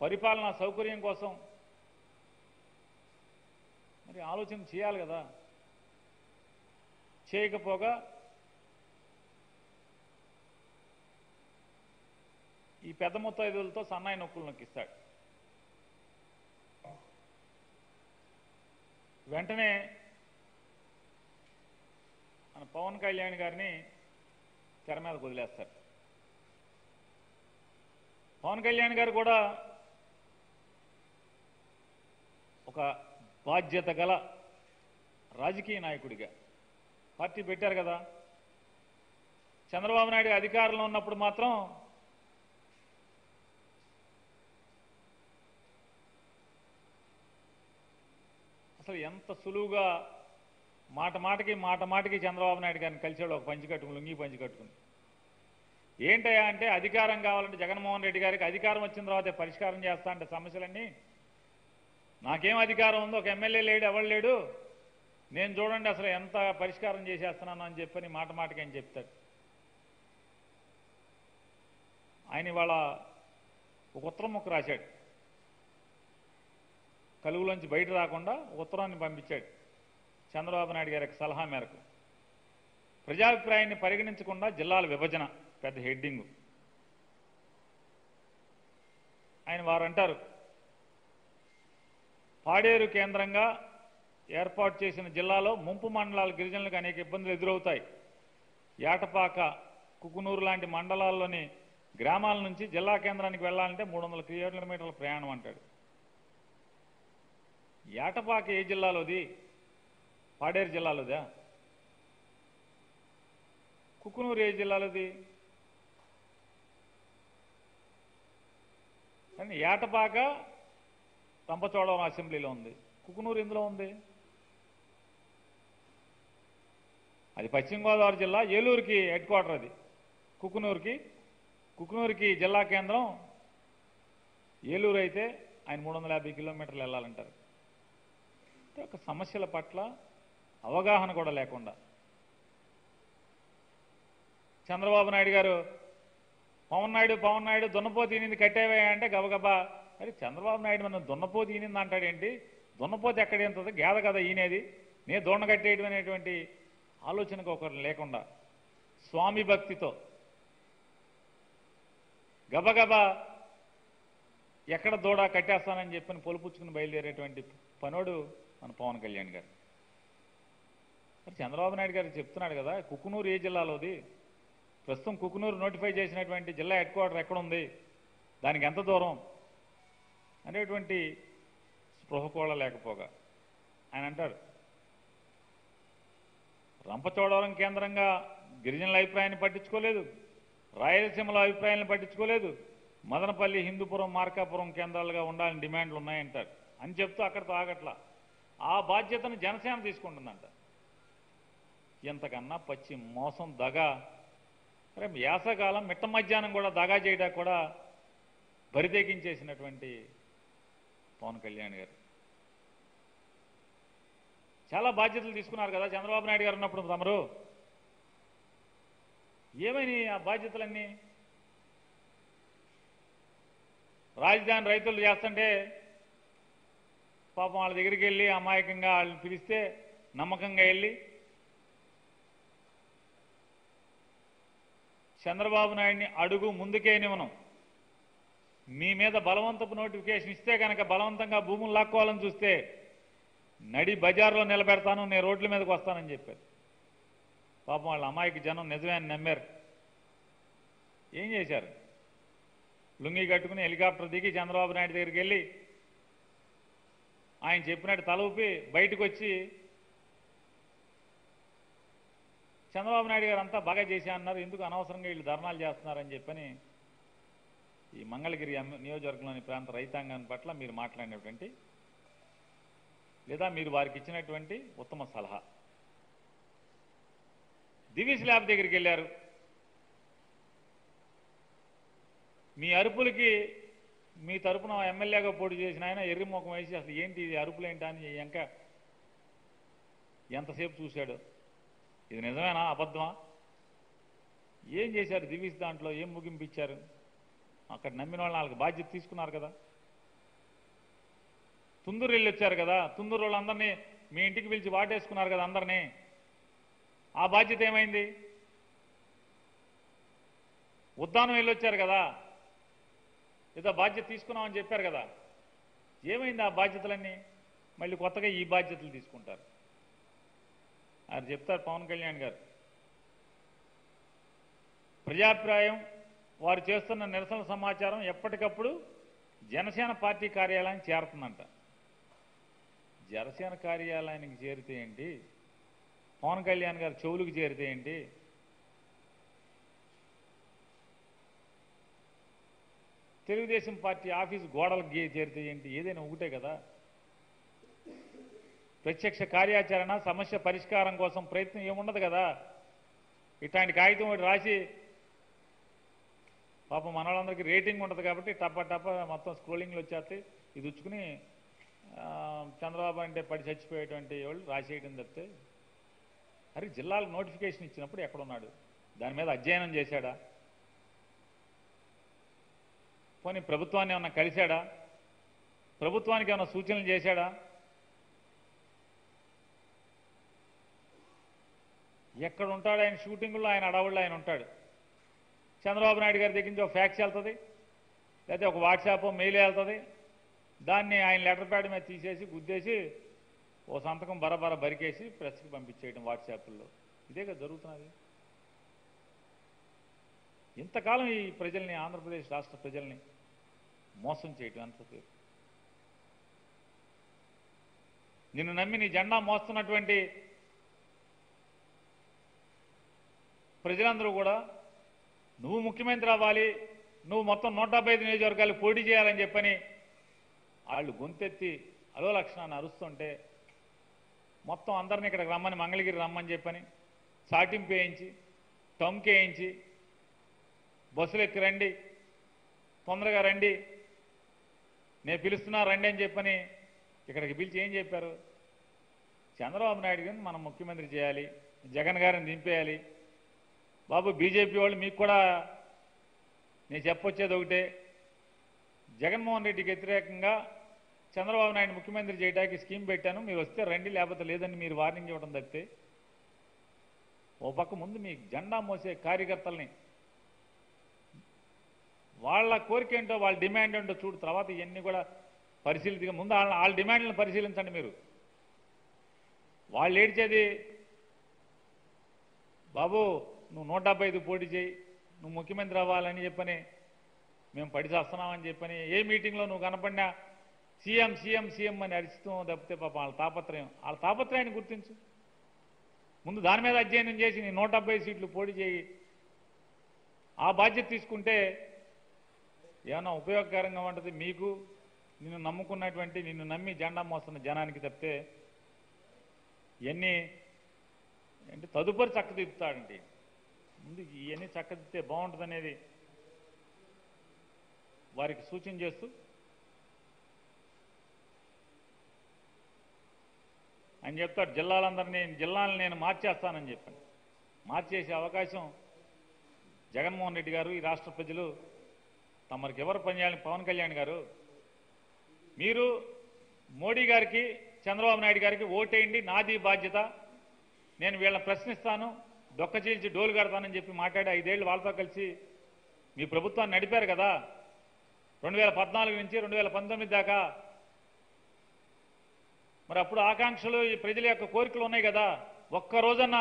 పరిపాలనా సౌకర్యం కోసం మరి ఆలోచన చేయాలి కదా చేయకపోగా ఈ పెద్ద ముత్తైదులతో సన్నాయి నొక్కులు నొక్కిస్తాడు వెంటనే మన పవన్ కళ్యాణ్ గారిని తెర మీద వదిలేస్తారు పవన్ కళ్యాణ్ గారు కూడా ఒక బాధ్యత గల రాజకీయ నాయకుడిగా పార్టీ పెట్టారు కదా చంద్రబాబు నాయుడు అధికారంలో ఉన్నప్పుడు మాత్రం అసలు ఎంత సులువుగా మాట మాటకి మాట మాటకి చంద్రబాబు నాయుడు గారిని కలిసాడు ఒక పంచి కట్టుకుని లుంగి పంచి కట్టుకుని ఏంటయ్యా అంటే అధికారం కావాలంటే జగన్మోహన్ రెడ్డి గారికి అధికారం వచ్చిన తర్వాతే పరిష్కారం చేస్తా అంటే సమస్యలన్నీ నాకేం అధికారం ఉందో ఒక ఎమ్మెల్యే లేడు ఎవరు లేడు నేను చూడండి అసలు ఎంత పరిష్కారం చేసేస్తున్నాను అని చెప్పని మాట మాటకి అని చెప్తాడు ఆయన ఇవాళ ఒక ఉత్తరం ముక్క రాశాడు కలుగులోంచి బయట రాకుండా ఒక ఉత్తరాన్ని పంపించాడు చంద్రబాబు నాయుడు గారి యొక్క సలహా మేరకు ప్రజాభిప్రాయాన్ని పరిగణించకుండా జిల్లాల విభజన పెద్ద హెడ్డింగ్ ఆయన వారు అంటారు పాడేరు కేంద్రంగా ఏర్పాటు చేసిన జిల్లాలో ముంపు మండలాల గిరిజనులకు అనేక ఇబ్బందులు ఎదురవుతాయి ఏటపాక కుకునూరు లాంటి మండలాల్లోని గ్రామాల నుంచి జిల్లా కేంద్రానికి వెళ్ళాలంటే మూడు వందల కిలోమీటర్ల ప్రయాణం అంటాడు ఏటపాక ఏ జిల్లాలోది పాడేరు జిల్లాలోదా కుకునూరు ఏ జిల్లాలోది కానీ ఏటపాక రంపచోడవరం అసెంబ్లీలో ఉంది కుకునూరు ఎందులో ఉంది అది పశ్చిమ గోదావరి జిల్లా ఏలూరుకి హెడ్ క్వార్టర్ అది కుకునూరుకి కుకునూరుకి జిల్లా కేంద్రం ఏలూరు అయితే ఆయన మూడు వందల యాభై కిలోమీటర్లు వెళ్ళాలంటారు అంటే ఒక సమస్యల పట్ల అవగాహన కూడా లేకుండా చంద్రబాబు నాయుడు గారు పవన్ నాయుడు పవన్ నాయుడు దున్నపోతు ఈనింది కట్టేవే అంటే గబగబా అరే చంద్రబాబు నాయుడు మన దున్నపోతు ఈనింది అంటాడేంటి దున్నపోతు ఎక్కడ ఎంతది గేద కదా ఈనేది నే దొండ కట్టేయడం అనేటువంటి ఆలోచనకు ఒకరు లేకుండా స్వామి భక్తితో గబగబా ఎక్కడ దూడ కట్టేస్తానని చెప్పని పొలుపుచ్చుకుని బయలుదేరేటువంటి పనోడు మన పవన్ కళ్యాణ్ గారు మరి చంద్రబాబు నాయుడు గారు చెప్తున్నాడు కదా కుకునూరు ఏ జిల్లాలోది ప్రస్తుతం కుకునూరు నోటిఫై చేసినటువంటి జిల్లా హెడ్ క్వార్టర్ ఎక్కడ ఉంది దానికి ఎంత దూరం అనేటువంటి స్పృహ కూడా లేకపోగా ఆయన అంటారు రంపచోడవరం కేంద్రంగా గిరిజనుల అభిప్రాయాన్ని పట్టించుకోలేదు రాయలసీమల అభిప్రాయాలను పట్టించుకోలేదు మదనపల్లి హిందూపురం మార్కాపురం కేంద్రాలుగా ఉండాలని డిమాండ్లు ఉన్నాయంటారు అని చెప్తూ అక్కడితో ఆగట్లా ఆ బాధ్యతను జనసేన తీసుకుంటుందంట ఇంతకన్నా పచ్చి మోసం దగా అరే యాసకాలం మిట్ట మధ్యాహ్నం కూడా దగా చేయడానికి కూడా బరితెగించేసినటువంటి పవన్ కళ్యాణ్ గారు చాలా బాధ్యతలు తీసుకున్నారు కదా చంద్రబాబు నాయుడు గారు ఉన్నప్పుడు తమరు ఏమైనాయి ఆ బాధ్యతలన్నీ రాజధాని రైతులు చేస్తుంటే పాపం వాళ్ళ దగ్గరికి వెళ్ళి అమాయకంగా వాళ్ళని పిలిస్తే నమ్మకంగా వెళ్ళి చంద్రబాబు నాయుడిని అడుగు ముందుకేనివ్వను మీ మీద బలవంతపు నోటిఫికేషన్ ఇస్తే కనుక బలవంతంగా భూములు లాక్కోవాలని చూస్తే నడి బజార్లో నిలబెడతాను నేను రోడ్ల మీదకి వస్తానని చెప్పారు పాపం వాళ్ళ అమ్మాయికి జనం నిజమే అని నమ్మారు ఏం చేశారు లుంగి కట్టుకుని హెలికాప్టర్ దిగి చంద్రబాబు నాయుడు దగ్గరికి వెళ్ళి ఆయన చెప్పినట్టు తల ఊపి బయటకు వచ్చి చంద్రబాబు నాయుడు గారు అంతా బాగా చేశా అన్నారు ఎందుకు అనవసరంగా వీళ్ళు ధర్నాలు చేస్తున్నారని చెప్పని ఈ మంగళగిరి ఎమ్మె- నియోజకవర్గంలోని ప్రాంత రైతాంగాన్ని పట్ల మీరు మాట్లాడినటువంటి లేదా మీరు వారికి ఇచ్చినటువంటి ఉత్తమ సలహా దివిస్ ల్యాబ్ దగ్గరికి వెళ్ళారు మీ అరుపులకి మీ తరపున ఎమ్మెల్యేగా పోటీ చేసిన ఆయన ఎర్రి ముఖం వేసి అసలు ఏంటి ఇది అరుపులు ఏంటా అని ఇంకా ఎంతసేపు చూశాడు ఇది నిజమేనా అబద్ధమా ఏం చేశారు దివిస్ దాంట్లో ఏం ముగింపు ఇచ్చారు అక్కడ నమ్మిన వాళ్ళు వాళ్ళకి బాధ్యత తీసుకున్నారు కదా తుందూరు వెళ్ళి వచ్చారు కదా తుందూరు వాళ్ళందరినీ మీ ఇంటికి పిలిచి వాటేసుకున్నారు కదా అందరినీ ఆ బాధ్యత ఏమైంది ఉద్దానం వెళ్ళి వచ్చారు కదా ఏదో బాధ్యత తీసుకున్నామని చెప్పారు కదా ఏమైంది ఆ బాధ్యతలన్నీ మళ్ళీ కొత్తగా ఈ బాధ్యతలు తీసుకుంటారు అది చెప్తారు పవన్ కళ్యాణ్ గారు ప్రజాభిప్రాయం వారు చేస్తున్న నిరసన సమాచారం ఎప్పటికప్పుడు జనసేన పార్టీ కార్యాలయం చేరుతుందంట జనసేన కార్యాలయానికి చేరితే ఏంటి పవన్ కళ్యాణ్ గారు చెవులకు చేరితే ఏంటి తెలుగుదేశం పార్టీ ఆఫీస్ గోడలకు గే- చేరితే ఏంటి ఏదైనా ఒకటే కదా ప్రత్యక్ష కార్యాచరణ సమస్య పరిష్కారం కోసం ప్రయత్నం ఏముండదు కదా ఇట్లాంటి కాగితం ఒకటి రాసి పాపం మన వాళ్ళందరికీ రేటింగ్ ఉంటుంది కాబట్టి టప్ప టప్ప మొత్తం స్క్రోలింగ్లు వచ్చేస్తాయి ఇది ఉచ్చుకుని ఆ, చంద్రబాబు అంటే పడి చచ్చిపోయేటువంటి వాళ్ళు రాసేయడం తప్పితే అరే జిల్లాలకు నోటిఫికేషన్ ఇచ్చినప్పుడు ఎక్కడున్నాడు దాని మీద అధ్యయనం చేశాడా పోనీ ప్రభుత్వాన్ని ఏమన్నా కలిశాడా ప్రభుత్వానికి ఏమన్నా సూచనలు చేశాడా ఎక్కడ ఉంటాడు ఆయన షూటింగ్లో ఆయన అడవుల్లో ఆయన ఉంటాడు చంద్రబాబు నాయుడు గారి దగ్గర నుంచి ఒక ఫ్యాక్స్ వెళ్తుంది లేకపోతే ఒక వాట్సాప్ మెయిల్ వెళ్తుంది దాన్ని ఆయన లెటర్ ప్యాడ్ మీద తీసేసి గుద్దేసి ఓ సంతకం బరబర బరికేసి ప్రెస్కి పంపించేయడం వాట్సాప్లో ఇదే కదా జరుగుతున్నది ఇంతకాలం ఈ ప్రజల్ని ఆంధ్రప్రదేశ్ రాష్ట్ర ప్రజల్ని మోసం చేయటం ఎంత పేరు నిన్ను నమ్మి నీ జెండా మోస్తున్నటువంటి ప్రజలందరూ కూడా నువ్వు ముఖ్యమంత్రి అవ్వాలి నువ్వు మొత్తం నూట డెబ్బై ఐదు నియోజకవర్గాలు పోటీ చేయాలని చెప్పని వాళ్ళు గొంతెత్తి అలో లక్షణాన్ని అరుస్తుంటే మొత్తం అందరిని ఇక్కడికి రమ్మని మంగళగిరి రమ్మని చెప్పని సాటింపు వేయించి టమ్కి వేయించి బస్సులు ఎక్కి రండి తొందరగా రండి నేను పిలుస్తున్నా రండి అని చెప్పని ఇక్కడికి పిలిచి ఏం చెప్పారు చంద్రబాబు నాయుడు గారిని మనం ముఖ్యమంత్రి చేయాలి జగన్ గారిని దింపేయాలి బాబు బీజేపీ వాళ్ళు మీకు కూడా నేను చెప్పొచ్చేది ఒకటే జగన్మోహన్ రెడ్డికి వ్యతిరేకంగా చంద్రబాబు నాయుడు ముఖ్యమంత్రి చేయడానికి స్కీమ్ పెట్టాను మీరు వస్తే రండి లేకపోతే లేదని మీరు వార్నింగ్ ఇవ్వడం తప్పితే ఓ పక్క ముందు మీ జెండా మోసే కార్యకర్తల్ని వాళ్ళ కోరిక ఏంటో వాళ్ళ డిమాండ్ ఏంటో చూడు తర్వాత ఇవన్నీ కూడా పరిశీలించగా ముందు వాళ్ళ వాళ్ళ డిమాండ్లను పరిశీలించండి మీరు వాళ్ళు ఏడ్చేది బాబు నువ్వు నూట డెబ్బై ఐదు పోటీ చేయి నువ్వు ముఖ్యమంత్రి అవ్వాలని చెప్పని మేము పడి చేస్తున్నామని చెప్పని ఏ మీటింగ్లో నువ్వు కనపడినా సీఎం సీఎం సీఎం అని అరిస్తూ తప్పితే పాపం వాళ్ళ తాపత్రయం వాళ్ళ తాపత్రయాన్ని గుర్తించు ముందు దాని మీద అధ్యయనం చేసి నీ నూట డెబ్బై సీట్లు పోటీ చేయి ఆ బాధ్యత తీసుకుంటే ఏమైనా ఉపయోగకరంగా ఉంటుంది మీకు నిన్ను నమ్ముకున్నటువంటి నిన్ను నమ్మి జెండా మోస్తున్న జనానికి తప్పితే ఇవన్నీ అంటే తదుపరి చక్కదిద్దుతాడండి ముందు ఇవన్నీ చక్కదిద్దితే బాగుంటుంది అనేది వారికి సూచన చేస్తూ అని చెప్తాడు జిల్లాలందరినీ జిల్లాలను నేను మార్చేస్తానని చెప్పాను మార్చేసే అవకాశం జగన్మోహన్ రెడ్డి గారు ఈ రాష్ట్ర ప్రజలు తమరికి ఎవరు పనిచేయాలని పవన్ కళ్యాణ్ గారు మీరు మోడీ గారికి చంద్రబాబు నాయుడు గారికి ఓటేయండి నాది బాధ్యత నేను వీళ్ళని ప్రశ్నిస్తాను డొక్క చీల్చి డోలు కడతానని చెప్పి మాట్లాడి ఐదేళ్లు వాళ్ళతో కలిసి మీ ప్రభుత్వాన్ని నడిపారు కదా రెండు వేల పద్నాలుగు నుంచి రెండు వేల పంతొమ్మిది దాకా మరి అప్పుడు ఆకాంక్షలు ఈ ప్రజల యొక్క కోరికలు ఉన్నాయి కదా ఒక్క రోజన్న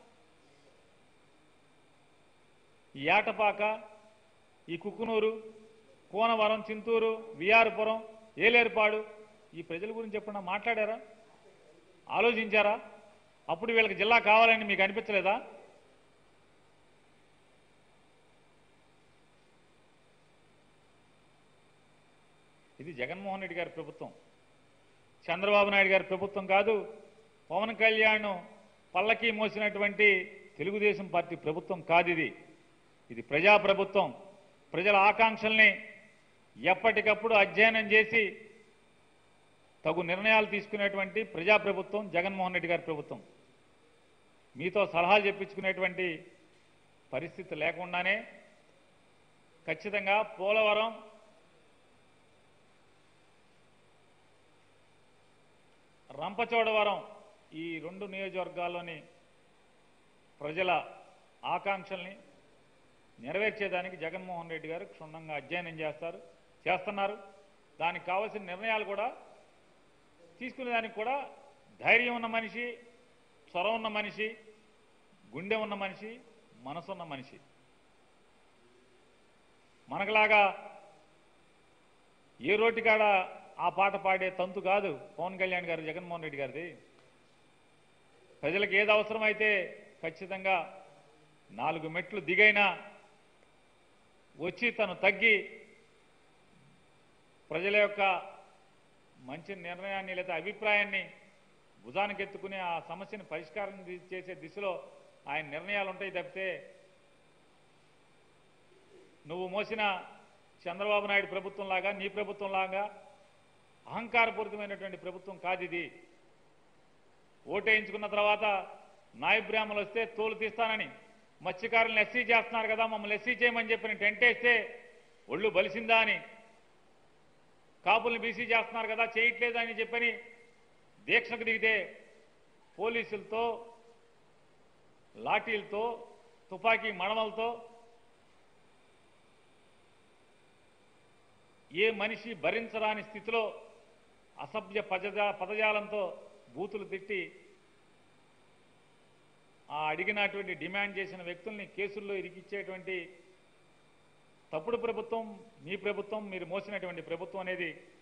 ఈ ఏటపాక ఈ కుక్కునూరు కోనవరం చింతూరు విఆర్పురం ఏలేరుపాడు ఈ ప్రజల గురించి ఎప్పుడన్నా మాట్లాడారా ఆలోచించారా అప్పుడు వీళ్ళకి జిల్లా కావాలని మీకు అనిపించలేదా ఇది జగన్మోహన్ రెడ్డి గారి ప్రభుత్వం చంద్రబాబు నాయుడు గారి ప్రభుత్వం కాదు పవన్ కళ్యాణ్ పల్లకి మోసినటువంటి తెలుగుదేశం పార్టీ ప్రభుత్వం కాదు ఇది ఇది ప్రజా ప్రభుత్వం ప్రజల ఆకాంక్షల్ని ఎప్పటికప్పుడు అధ్యయనం చేసి తగు నిర్ణయాలు తీసుకునేటువంటి ప్రజాప్రభుత్వం జగన్మోహన్ రెడ్డి గారి ప్రభుత్వం మీతో సలహాలు చెప్పించుకునేటువంటి పరిస్థితి లేకుండానే ఖచ్చితంగా పోలవరం రంపచోడవరం ఈ రెండు నియోజకవర్గాల్లోని ప్రజల ఆకాంక్షల్ని నెరవేర్చేదానికి జగన్మోహన్ రెడ్డి గారు క్షుణ్ణంగా అధ్యయనం చేస్తారు చేస్తున్నారు దానికి కావాల్సిన నిర్ణయాలు కూడా తీసుకునేదానికి కూడా ధైర్యం ఉన్న మనిషి చొరవ ఉన్న మనిషి గుండె ఉన్న మనిషి మనసున్న మనిషి మనకులాగా ఏ రోటికాడ ఆ పాట పాడే తంతు కాదు పవన్ కళ్యాణ్ గారు జగన్మోహన్ రెడ్డి గారిది ప్రజలకు ఏది అవసరమైతే ఖచ్చితంగా నాలుగు మెట్లు దిగైనా వచ్చి తను తగ్గి ప్రజల యొక్క మంచి నిర్ణయాన్ని లేదా అభిప్రాయాన్ని భుజానికి ఎత్తుకుని ఆ సమస్యను పరిష్కారం ది- చేసే దిశలో ఆయన నిర్ణయాలు ఉంటాయి తప్పితే నువ్వు మోసిన చంద్రబాబు నాయుడు ప్రభుత్వం లాగా నీ ప్రభుత్వం లాగా అహంకారపూరితమైనటువంటి ప్రభుత్వం కాదు ఇది ఓటేయించుకున్న తర్వాత నాయ బ్రాహ్మణులు వస్తే తోలు తీస్తానని మత్స్యకారులను ఎస్సీ చేస్తున్నారు కదా మమ్మల్ని ఎస్సీ చేయమని చెప్పి టెంట్ వేస్తే ఒళ్ళు బలిసిందా అని కాపుల్ని బీసీ చేస్తున్నారు కదా చేయట్లేదు అని చెప్పని దీక్షకు దిగితే పోలీసులతో లాఠీలతో తుపాకీ మడమలతో ఏ మనిషి భరించరాని స్థితిలో అసభ్య పదజా పదజాలంతో బూతులు తిట్టి ఆ అడిగినటువంటి డిమాండ్ చేసిన వ్యక్తుల్ని కేసుల్లో ఇరికిచ్చేటువంటి తప్పుడు ప్రభుత్వం మీ ప్రభుత్వం మీరు మోసినటువంటి ప్రభుత్వం అనేది